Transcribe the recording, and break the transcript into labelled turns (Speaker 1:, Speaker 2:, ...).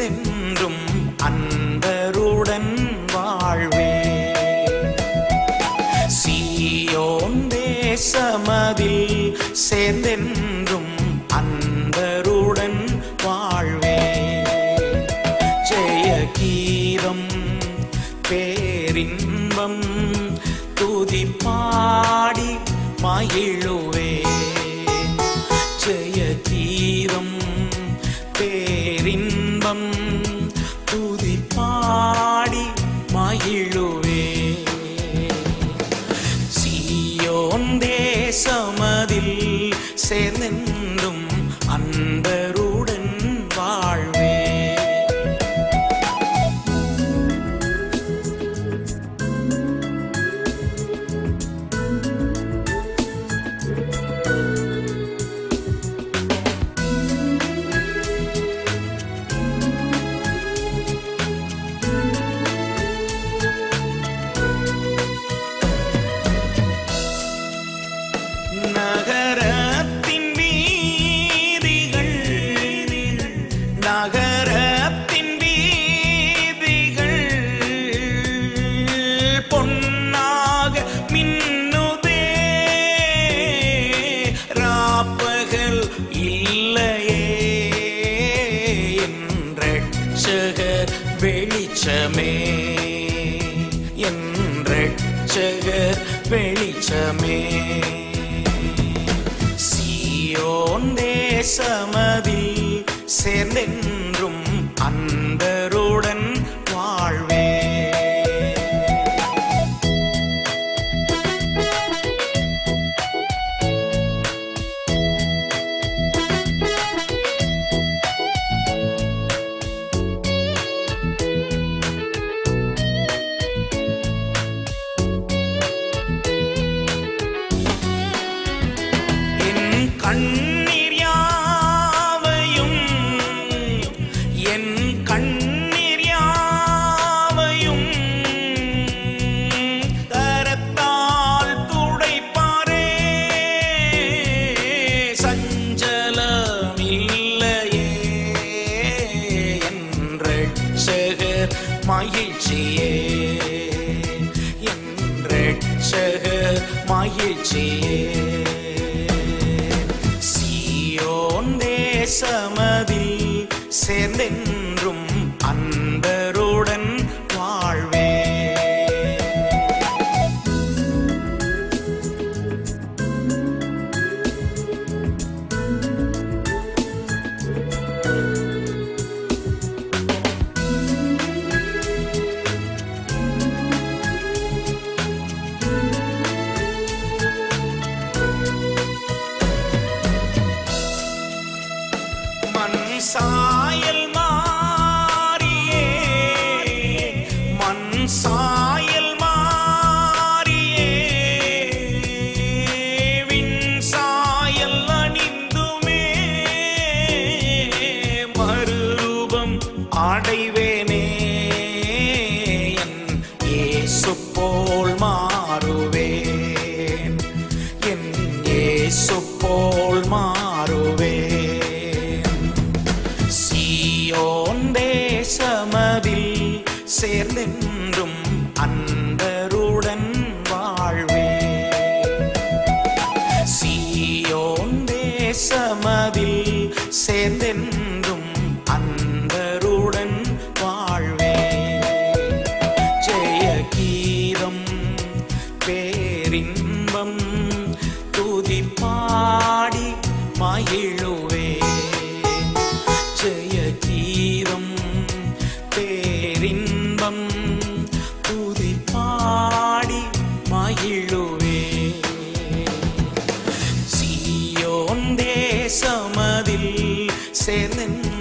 Speaker 1: சேர்ந்தென்றும் அன்பருடன் வாழ்வே சீயோன் தேசமதில் சேர்ந்தென்றும் அன்பருடன் வாழ்வே ஜெய கீதம் பேரின்பம் துதி பாடி மகிழுவே ஜெய கீதம் பேரின்பம் துதி பாடி மகிழுவே சீயோன் தேசமதில் சேர்ந்தென்றும் அன்பருடன் வாழ்வே நகரத்தின் வீதிகள் நகரத்தின் வீதிகள் பொன்னாக மின்னுதே ராப்பகல் இல்லையே என்றர் வெளிச்சமே என்றர் வெளிச்சமே சீயோன் தேசமதில் சேர்ந்தென்றும் அன்பருடன் வாழ்வே என் கண்ணீர் யாவையும் என் கண்ணீர் யாவையும் கரத்தால் துடைப்பாரே சஞ்சலம் இல்லையே என்றர் மகிழ்ச்சியே என்றர் மகிழ்ச்சியே சீயோன் தேசமதில் சேர்ந்தென்றும் அன்பருடன் வாழ்வே மண் சாயல் மாறியே மண் சாயல் மாறியே விண் சாயல் அணிந்துமே மறுரூபம் அடைவேனே என் இயேசு போல் மாறுவேன் என் இயேசு போல் மாறுவேன் சீயோன் தேசமதில் சேர்ந்தென்றும் அன்பருடன் வாழ்வே சீயோன் தேசமதில் சேர்ந்தென்றும் அன்பருடன் வாழ்வே ஜெய கீதம் பேரின்பம் துதி பாடி மகிழுவே ஜெய கீதம் பேரின்பம் துதி பாடி மகிழுவே சீயோன் தேசமதில் சேர்ந்தென்